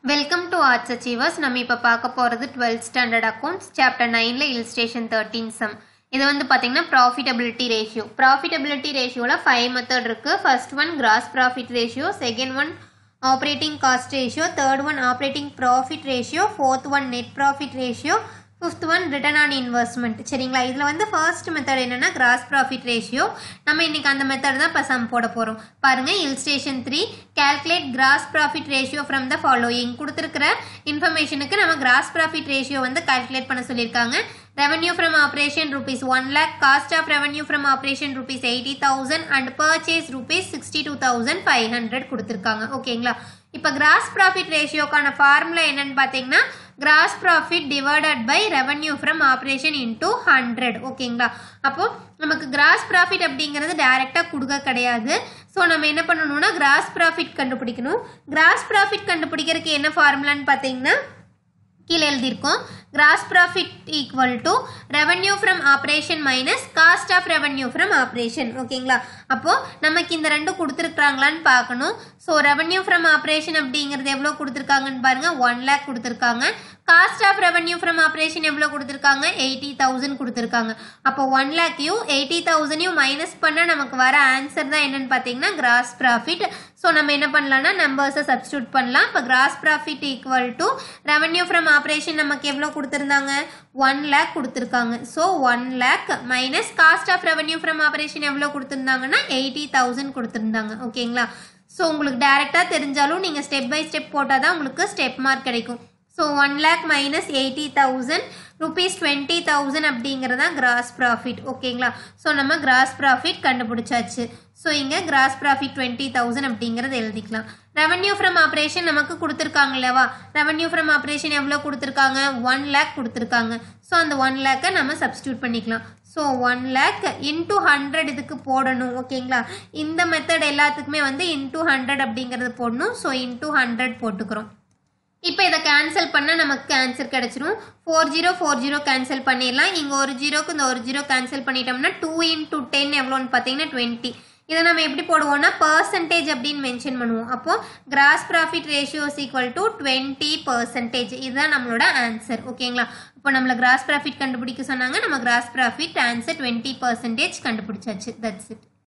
welcome to arts achievers நம்ம இப்போ பார்க்க போகிறது டுவெல்த் ஸ்டாண்டர்ட் அக்கௌண்ட்ஸ் சாப்டர் நைனில் இல்ஸ்ட்ரேஷன் தேர்ட்டீன் சம் இது வந்து பார்த்தீங்கன்னா ப்ராஃபிட்டபிலிட்டி ரேஷியோ ப்ராஃபிட்டபிலிட்டி ரேஷியோவில் ஃபைவ் மெத்தட் இருக்குது first one gross profit ratio second one operating cost ratio third one operating profit ratio fourth one net profit ratio fifth one return on investment சரிங்களா இதில் வந்து first method என்னன்னா gross profit ratio நம்ம இன்னைக்கு அந்த method தான் இப்போ some போட போகிறோம் பாருங்க illustration three calculate gross profit ratio from the following கொடுத்துருக்கிற இன்ஃபர்மேஷனுக்கு நம்ம கிராஸ் ப்ராஃபிட் ரேஷியோ வந்து கால்குலேட் பண்ண சொல்லியிருக்காங்க revenue from operation rupees one lakh cost of revenue from operation rupees eighty thousand and purchase rupees sixty two thousand five hundred கொடுத்துருக்காங்க ஓகேங்களா இப்போ gross profit ரேஷியோக்கான ஃபார்முலா என்னன்னு பார்த்தீங்கன்னா gross profit divided by revenue from operation into hundred ஓகேங்களா அப்போ நமக்கு gross profit அப்படிங்கிறது டைரெக்டாக கொடுக்க கிடையாது ஸோ நம்ம என்ன பண்ணணும்னா கிராஸ் ப்ராஃபிட் கண்டுபிடிக்கணும் கிராஸ் ப்ராஃபிட் கண்டுபிடிக்கிறதுக்கு என்ன ஃபார்முலான்னு பார்த்தீங்கன்னா கீழே எழுதியிருக்கோம் gross profit equal to revenue from operation minus cost of revenue from operation ஓகேங்களா அப்போது நமக்கு இந்த ரெண்டு கொடுத்துருக்குறாங்களான்னு பார்க்கணும் ஸோ ரெவன்யூ ஃப்ரம் ஆப்ரேஷன் அப்படிங்கிறது எவ்வளோ கொடுத்துருக்காங்கன்னு பாருங்கள் ஒன் லேக் கொடுத்துருக்காங்க cost of revenue from operation எவ்வளோ கொடுத்துருக்காங்க எயிட்டி தௌசண்ட் கொடுத்துருக்காங்க அப்போ ஒன் லேக்கையும் எயிட்டி தௌசண்டையும் மைனஸ் பண்ணால் நமக்கு வர ஆன்சர் தான் என்னன்னு பார்த்தீங்கன்னா கிராஸ் ப்ராஃபிட் ஸோ நம்ம என்ன பண்ணலாம்னா நம்பர்ஸை சப்ஸ்டியூட் பண்ணலாம் இப்போ gross profit equal to revenue from operation நமக்கு எவ்வளோ கொடுத்துருந்தாங்க ஒன் லேக் கொடுத்துருக்காங்க so one lakh minus cost of revenue from operation எவ்வளோ கொடுத்துருந்தாங்கன்னா எயிட்டி தௌசண்ட் கொடுத்துருந்தாங்க ஓகேங்களா ஸோ உங்களுக்கு டேரெக்டாக தெரிஞ்சாலும் நீங்கள் ஸ்டெப் பை ஸ்டெப் போட்டால் தான் உங்களுக்கு ஸ்டெப் மார்க் கிடைக்கும் so one lakh minus eighty thousand rupees twenty thousand அப்படிங்கிறது தான் கிராஸ் ப்ராஃபிட் ஓகேங்களா ஸோ நம்ம கிராஸ் ப்ராஃபிட் கண்டுபிடிச்சாச்சு ஸோ இங்கே கிராஸ் ப்ராஃபிட் டுவெண்ட்டி தௌசண்ட் அப்படிங்கிறது எழுதிக்கலாம் ரெவன்யூ ஃப்ரம் ஆப்ரேஷன் நமக்கு கொடுத்துருக்காங்க இல்லவா ரெவன்யூ ஃப்ரம் ஆப்ரேஷன் எவ்வளோ கொடுத்துருக்காங்க ஒன் லேக் கொடுத்துருக்காங்க ஸோ அந்த ஒன் லேக்கை நம்ம சப்ஸ்டியூட் பண்ணிக்கலாம் so one lakh into hundred இதுக்கு போடணும் ஓகேங்களா இந்த மெத்தட் எல்லாத்துக்குமே வந்து இன்டூ ஹண்ட்ரட் அப்படிங்கிறது போடணும் ஸோ இன்டூ ஹண்ட்ரட் போட்டுக்கிறோம் இப்போ இதை கேன்சல் பண்ணால் நமக்கு ஆன்சர் கிடச்சிரும் four zero four zero cancel பண்ணிடலாம் இங்கே ஒரு ஜீரோக்கு இந்த ஒரு ஜீரோ கேன்சல் பண்ணிட்டோம்னா டூ இன்டூ டென் எவ்வளோன்னு பார்த்தீங்கன்னா டுவெண்ட்டி இதை நம்ம எப்படி போடுவோம்னா பர்சன்டேஜ் அப்படின்னு மென்ஷன் பண்ணுவோம் அப்போது gross profit ratios equal to twenty percentage இதுதான் நம்மளோட ஆன்சர் ஓகேங்களா இப்போ நம்மளை கிராஸ் ப்ராஃபிட் கண்டுபிடிக்க சொன்னாங்க நம்ம gross profit answer twenty percentage கண்டுபிடிச்சாச்சு தட்ஸ் இட்